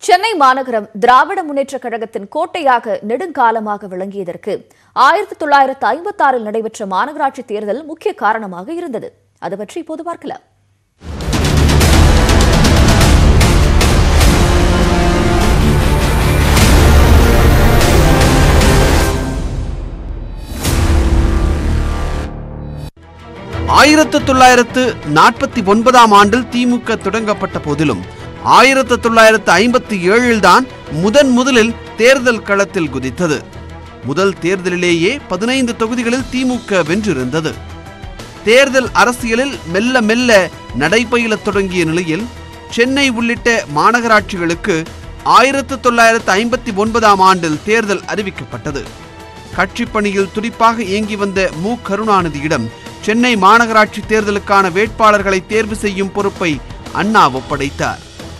சென்னை மாநகரம் திராவிட முன்னேற்றக் கழகத்தின் கோட்டையாக நெடுங்காலமாக விளங்கியதற்கு ஆயிரத்தி தொள்ளாயிரத்து ஐம்பத்தாறில் நடைபெற்ற மாநகராட்சி தேர்தல் முக்கிய காரணமாக இருந்தது அது பற்றி இப்போது பார்க்கலாம் ஆயிரத்து தொள்ளாயிரத்து நாற்பத்தி ஒன்பதாம் ஆண்டில் திமுக தொடங்கப்பட்ட போதிலும் ஆயிரத்து தொள்ளாயிரத்து ஐம்பத்தி ஏழில்தான் முதன் முதலில் தேர்தல் களத்தில் குதித்தது முதல் தேர்தலிலேயே பதினைந்து தொகுதிகளில் திமுக வென்றிருந்தது தேர்தல் அரசியலில் மெல்ல மெல்ல நடைபயிலத் தொடங்கிய நிலையில் சென்னை உள்ளிட்ட மாநகராட்சிகளுக்கு ஆயிரத்து தொள்ளாயிரத்து ஐம்பத்தி ஒன்பதாம் ஆண்டில் தேர்தல் அறிவிக்கப்பட்டது கட்சிப் பணியில் துடிப்பாக இயங்கி வந்த மு கருணாநிதியிடம் சென்னை மாநகராட்சி தேர்தலுக்கான வேட்பாளர்களை தேர்வு செய்யும் பொறுப்பை அண்ணா ஒப்படைத்தார்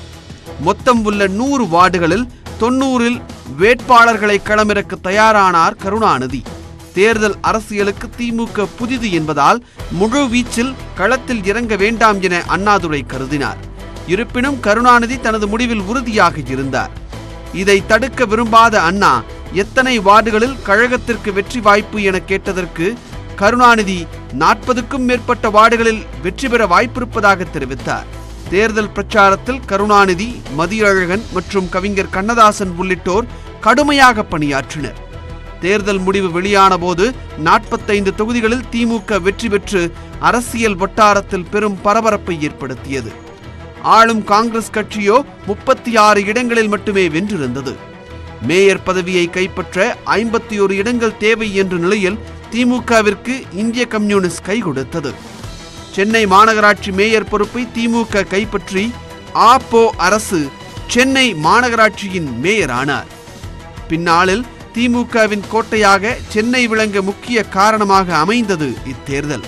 மொத்தம் உள்ள நூறு வார்டுகளில் தொண்ணூறில் வேட்பாளர்களை களமிறக்க தயாரானார் கருணாநிதி தேர்தல் அரசியலுக்கு திமுக புதிது என்பதால் முழு வீச்சில் களத்தில் இறங்க வேண்டாம் என அண்ணாதுரை கருதினார் இருப்பினும் கருணாநிதி தனது முடிவில் உறுதியாக இருந்தார் இதை தடுக்க விரும்பாத அண்ணா எத்தனை வார்டுகளில் கழகத்திற்கு வெற்றி வாய்ப்பு என கேட்டதற்கு கருணாநிதி நாற்பதுக்கும் மேற்பட்ட வார்டுகளில் வெற்றி பெற வாய்ப்பிருப்பதாக தெரிவித்தார் தேர்தல் பிரச்சாரத்தில் கருணாநிதி மதியழகன் மற்றும் கவிஞர் கண்ணதாசன் உள்ளிட்டோர் கடுமையாக பணியாற்றினர் தேர்தல் முடிவு வெளியான போது நாற்பத்தைந்து தொகுதிகளில் திமுக வெற்றி பெற்று அரசியல் வட்டாரத்தில் பெரும் பரபரப்பை ஏற்படுத்தியது ஆளும் காங்கிரஸ் கட்சியோ முப்பத்தி ஆறு இடங்களில் மட்டுமே வென்றிருந்தது மேயர் பதவியை கைப்பற்ற ஐம்பத்தி ஒரு இடங்கள் தேவை என்ற நிலையில் திமுகவிற்கு இந்திய கம்யூனிஸ்ட் கை கொடுத்தது சென்னை மாநகராட்சி மேயர் பொறுப்பை திமுக கைப்பற்றி ஆப்போ அரசு சென்னை மாநகராட்சியின் மேயர் ஆனார் பின்னாளில் திமுகவின் கோட்டையாக சென்னை விளங்க முக்கிய காரணமாக அமைந்தது இத்தேர்தல்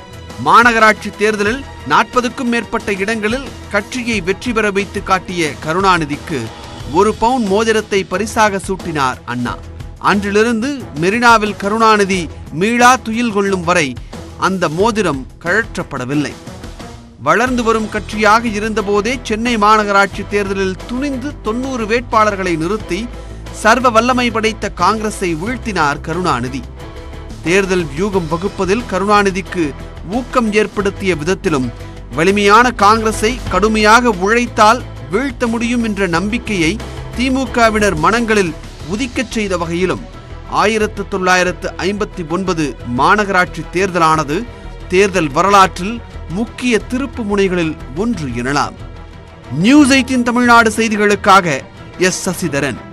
மாநகராட்சி தேர்தலில் நாற்பதுக்கும் மேற்பட்ட இடங்களில் கட்சியை வெற்றி பெற வைத்து காட்டிய கருணாநிதிக்கு ஒரு பவுன் மோதிரத்தை பரிசாக சூட்டினார் அண்ணா அன்றிலிருந்து மெரினாவில் கருணாநிதி மீளா துயில் கொள்ளும் வரை அந்த மோதிரம் கழற்றப்படவில்லை வளர்ந்து வரும் கட்சியாக இருந்தபோதே சென்னை மாநகராட்சி தேர்தலில் துணிந்து தொன்னூறு வேட்பாளர்களை நிறுத்தி சர்வ வல்லமை படைத்த காங்கிரஸை வீழ்த்தினார் கருணாநிதி தேர்தல் வியூகம் வகுப்பதில் கருணாநிதிக்கு ஊக்கம் ஏற்படுத்திய விதத்திலும் வலிமையான காங்கிரஸை கடுமையாக உழைத்தால் வீழ்த்த முடியும் என்ற நம்பிக்கையை திமுகவினர் மனங்களில் உதிக்கச் செய்த வகையிலும் ஆயிரத்து தொள்ளாயிரத்து ஐம்பத்தி ஒன்பது மாநகராட்சி தேர்தலானது தேர்தல் வரலாற்றில் முக்கிய திருப்பு முனைகளில் ஒன்று எனலாம் நியூஸ் எயிட்டின் தமிழ்நாடு செய்திகளுக்காக எஸ் சசிதரன்